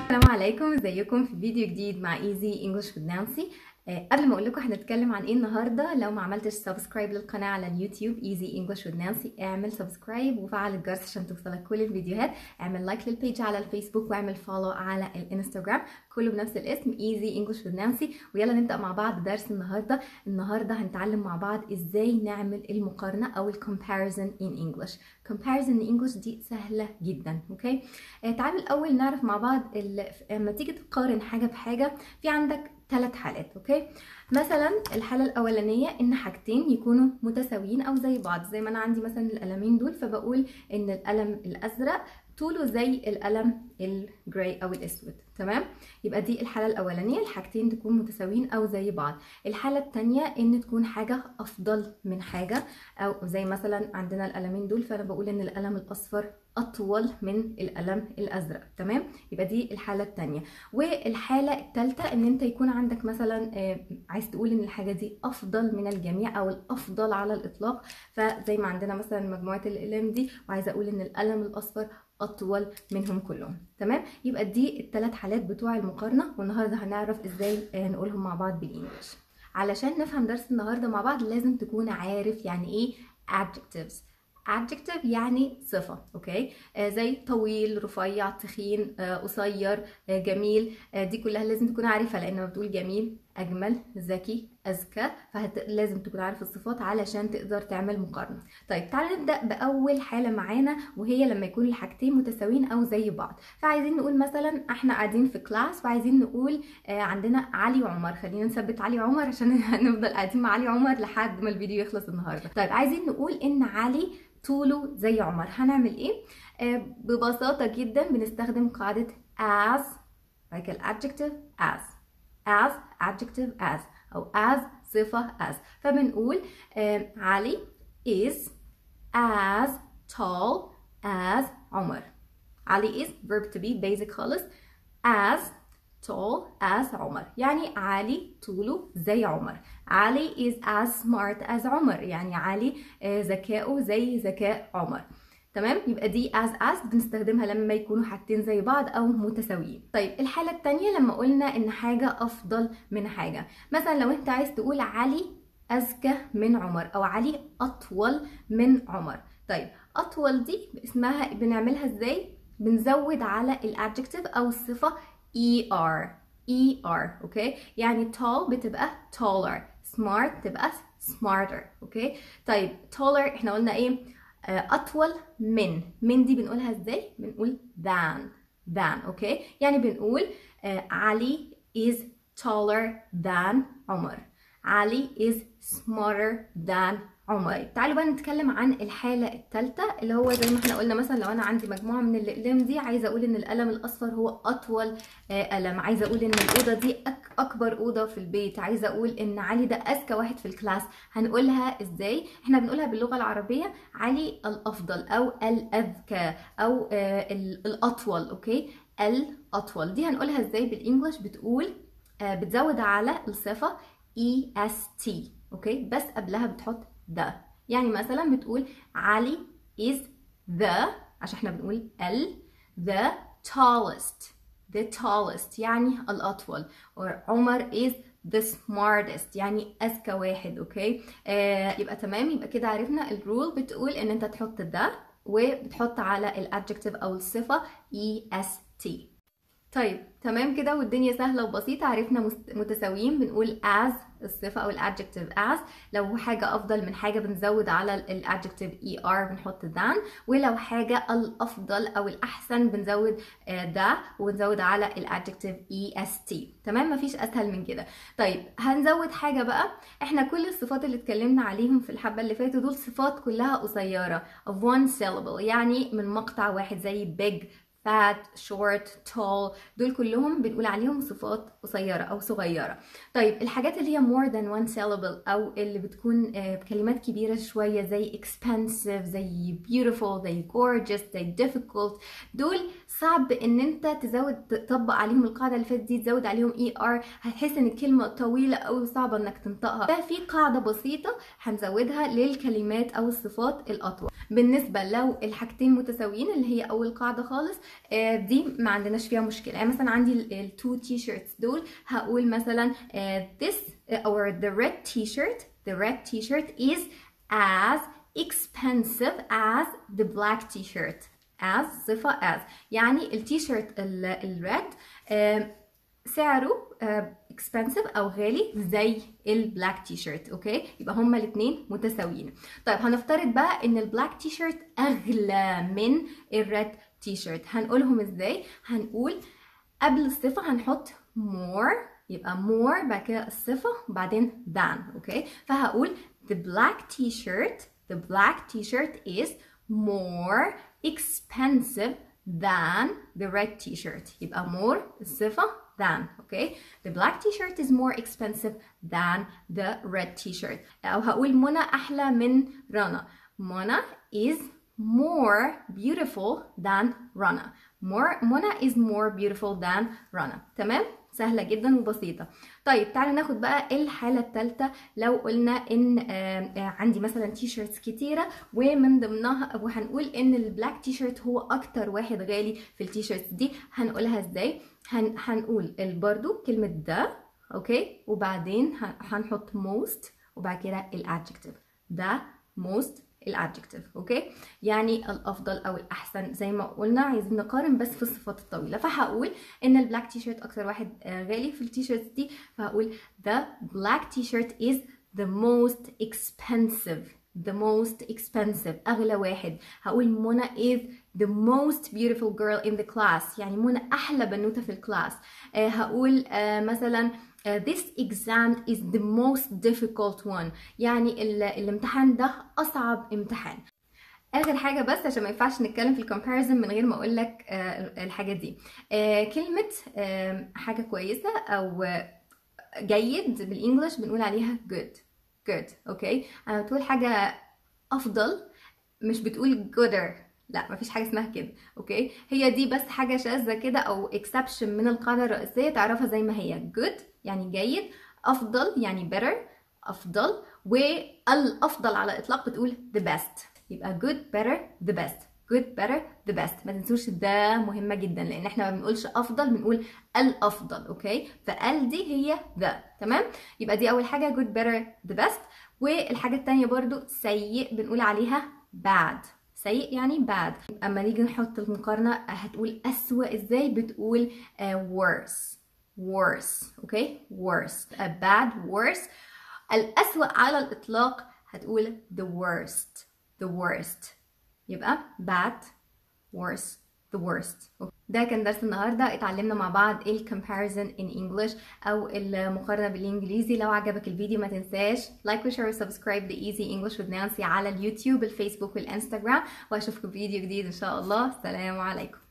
السلام عليكم ازيكم في فيديو جديد مع ايزي انجلش with نانسي آه، قبل ما اقول لكم هنتكلم عن ايه النهارده لو ما عملتش سبسكرايب للقناه على اليوتيوب ايزي انجلش with نانسي اعمل سبسكرايب وفعل الجرس عشان توصلك كل الفيديوهات اعمل لايك للبيج على الفيسبوك واعمل فولو على الانستغرام كله بنفس الاسم ايزي انجلش with نانسي ويلا نبدا مع بعض درس النهارده النهارده هنتعلم مع بعض ازاي نعمل المقارنه او الكومباريزن ان انجلش comparison in English دي سهلة جدا اوكي آه تعالوا الأول نعرف مع بعض ال- لما تيجي تقارن حاجة بحاجة في عندك ثلاث حالات اوكي مثلا الحالة الأولانية إن حاجتين يكونوا متساويين أو زي بعض زي ما أنا عندي مثلا القلمين دول فبقول إن القلم الأزرق طوله زي القلم الجراي أو الأسود تمام يبقى دي الحالة الأولانية الحاجتين تكون متساويين أو زي بعض الحالة التانية إن تكون حاجة أفضل من حاجة او زي مثلا عندنا القلمين دول فانا بقول ان القلم الاصفر اطول من القلم الازرق تمام يبقى دي الحاله الثانيه والحاله الثالثه ان انت يكون عندك مثلا آه، عايز تقول ان الحاجه دي افضل من الجميع او الافضل على الاطلاق فزي ما عندنا مثلا مجموعه الاقلام دي وعايزه اقول ان القلم الاصفر اطول منهم كلهم تمام يبقى دي الثلاث حالات بتوع المقارنه والنهارده هنعرف ازاي آه، نقولهم مع بعض بالانجلش علشان نفهم درس النهارده مع بعض لازم تكون عارف يعني ايه adjectives adjective يعني صفة اوكي آه زي طويل رفيع تخين آه قصير آه جميل آه دي كلها لازم تكون عارفها لان لما بتقول جميل اجمل ذكي اذكى فلازم تكون عارف الصفات علشان تقدر تعمل مقارنة طيب تعالى نبدأ بأول حالة معانا وهي لما يكون الحاجتين متساويين أو زي بعض فعايزين نقول مثلا احنا قاعدين في كلاس وعايزين نقول آه عندنا علي وعمر خلينا نثبت علي وعمر عشان نفضل قاعدين مع علي وعمر لحد ما الفيديو يخلص النهارده طيب عايزين نقول ان علي طوله زي عمر هنعمل ايه آه ببساطه جدا بنستخدم قاعده as like الادجكتيف as as adjective as او as صفه as فبنقول آه علي is as tall as عمر علي is verb to be basic خالص as tall as عمر يعني علي طوله زي عمر علي is as smart as عمر يعني علي آه، ذكاؤه زي ذكاء عمر تمام يبقى دي as as بنستخدمها لما يكونوا حاجتين زي بعض او متساويين طيب الحالة التانية لما قلنا ان حاجة افضل من حاجة مثلا لو انت عايز تقول علي اذكى من عمر او علي اطول من عمر طيب اطول دي اسمها بنعملها ازاي بنزود على الادجكتيف او الصفة er er اوكي يعني tall بتبقى taller smart تبقى smarter اوكي طيب taller احنا قلنا ايه آه، اطول من من دي بنقولها ازاي بنقول than than اوكي يعني بنقول آه، علي is taller than عمر علي is smarter than عمر تعالوا بقى نتكلم عن الحالة الثالثة اللي هو زي ما احنا قلنا مثلا لو انا عندي مجموعة من الاقلام دي عايزة اقول ان القلم الاصفر هو اطول آه، قلم عايزة اقول ان الأوضة دي أك اكبر أوضة في البيت عايزة اقول ان علي ده اذكى واحد في الكلاس هنقولها ازاي احنا بنقولها باللغة العربية علي الافضل او الاذكى او آه، ال- الاطول اوكي الاطول دي هنقولها ازاي بالانجلش بتقول آه، بتزود على الصفة est اوكي بس قبلها بتحط the يعني مثلا بتقول علي is the عشان احنا بنقول ال the tallest the tallest يعني الأطول وعمر is the smartest يعني أذكى واحد اوكي آه يبقى تمام يبقى كده عرفنا الرول بتقول ان انت تحط the وبتحط على الادجكتيف او الصفة est طيب تمام كده والدنيا سهلة وبسيطة عرفنا مست- متساويين بنقول as الصفة أو الادجكتيف as لو حاجة أفضل من حاجة بنزود على الادجكتيف er بنحط than ولو حاجة الأفضل أو الأحسن بنزود آه، the وبنزود على الادجكتيف est تمام مفيش أسهل من كده طيب هنزود حاجة بقى احنا كل الصفات اللي اتكلمنا عليهم في الحبة اللي فاتوا دول صفات كلها قصيرة of one syllable يعني من مقطع واحد زي big fat, short, tall دول كلهم بنقول عليهم صفات قصيرة أو صغيرة طيب الحاجات اللي هي more than one syllable أو اللي بتكون آه، بكلمات كبيرة شوية زي expensive زي beautiful زي gorgeous زي difficult دول صعب ان انت تزود تطبق عليهم القاعدة اللي فاتت دي تزود عليهم er هتحس ان الكلمة طويلة أو صعبة انك تنطقها ففي قاعدة بسيطة هنزودها للكلمات أو الصفات الأطول بالنسبة لو الحاجتين متساويين اللي هي أول قاعدة خالص آه، دي ما عندناش فيها مشكله يعني مثلا عندي التو تي شيرتس دول هقول مثلا آه، this or the red t-shirt the red t-shirt is as expensive as the black t-shirt as صفة as يعني التيشيرت الريد سعره آه، expensive او غالي زي البلاك تي شيرت اوكي يبقى هما الاثنين متساويين طيب هنفترض بقى ان البلاك تي شيرت اغلى من الريد تي شيرت هنقولهم ازاي هنقول قبل الصفة هنحط more يبقى more بعد كده الصفة وبعدين than اوكي فهقول the black t-shirt the black t-shirt is more expensive than the red t-shirt يبقى more الصفة than okay the black t-shirt is more expensive than the red t-shirt أو هقول منى أحلى من رنا منى is more beautiful than رنا more منى is more beautiful than رنا تمام سهله جدا وبسيطه طيب تعالوا ناخد بقى الحاله الثالثه لو قلنا ان آه، آه، عندي مثلا تي شيرتس كتيره ومن ضمنها وهنقول ان البلاك تي شيرت هو اكتر واحد غالي في التي شيرتس دي هنقولها ازاي هن هنقول برضو كلمه ده اوكي وبعدين ه- هنحط most وبعد كده الادجكتيف ده most الادجكتيف اوكي يعني الافضل او الاحسن زي ما قلنا عايزين نقارن بس في الصفات الطويله فهقول ان البلاك تي شيرت اكتر واحد آه، غالي في التي شيرت دي فهقول the black t-shirt is the most expensive the most expensive اغلى واحد هقول منى is the most beautiful girl in the class يعني منى احلى بنوته في الكلاس آه، هقول آه، مثلا آه، this exam is the most difficult one يعني ال- الامتحان ده اصعب امتحان اخر حاجه بس عشان ما ينفعش نتكلم في الكومباريزن من غير ما اقول لك الحاجه دي آه، كلمه آه، حاجه كويسه او آه، جيد بالانجلش بنقول عليها good good اوكي انا بتقول حاجه افضل مش بتقول gooder لا مفيش حاجه اسمها كده اوكي هي دي بس حاجه شاذه كده او exception من القاعده الرئيسيه تعرفها زي ما هي good يعني جيد افضل يعني better افضل والافضل على الاطلاق بتقول the best يبقى good better the best good better the best ما تنسوش ده مهمه جدا لان احنا ما بنقولش افضل بنقول الافضل اوكي فال دي هي ذا تمام يبقى دي اول حاجه good better the best والحاجه التانية برضو سيء بنقول عليها bad سيء يعني bad اما نيجي نحط المقارنه هتقول اسوأ ازاي بتقول uh, worse worse اوكي worse a bad worse الأسوأ على الإطلاق هتقول the worst the worst يبقى bad worse the worst ده كان درس النهارده اتعلمنا مع بعض ال comparison in English او المقارنه بالانجليزي لو عجبك الفيديو ما تنساش لايك وشير وسبسكرايب ل Easy English with Nancy على اليوتيوب الفيسبوك والانستغرام واشوفكم في فيديو جديد ان شاء الله سلام عليكم